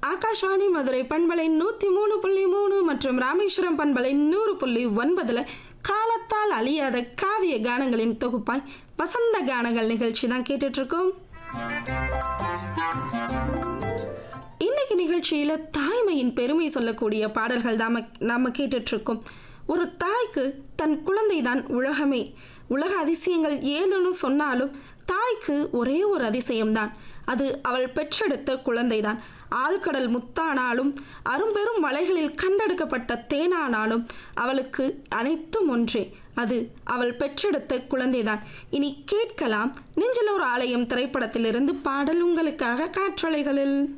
ஆகாஷ்வாணி மதுரை பண்பலை நூற்றி மூணு புள்ளி மூணு மற்றும் ராமேஸ்வரம் பண்பலை நூறு புள்ளி ஒன்பதுல காலத்தால் அழியாத காவிய கானங்களின் தொகுப்பாய் வசந்த கானங்கள் நிகழ்ச்சி தான் கேட்டுட்டு இருக்கோம் இன்னைக்கு நிகழ்ச்சியில தாய்மையின் பெருமை சொல்லக்கூடிய பாடல்கள் தான் நாம கேட்டுட்டு இருக்கோம் ஒரு தாய்க்கு தன் குழந்தை தான் உலகமே உலக அதிசயங்கள் ஏதுன்னு சொன்னாலும் தாய்க்கு ஒரே ஒரு அதிசயம்தான் அது அவள் பெற்றெடுத்த குழந்தைதான் ஆழ்கடல் முத்தானாலும் அரும்பெரும் மலைகளில் கண்டெடுக்கப்பட்ட தேனானாலும் அவளுக்கு அனைத்தும் ஒன்றே அது அவள் பெற்றெடுத்த குழந்தைதான் இனி கேட்கலாம் நெஞ்சலூர் ஆலயம் திரைப்படத்திலிருந்து பாடல் உங்களுக்காக காற்றலைகளில்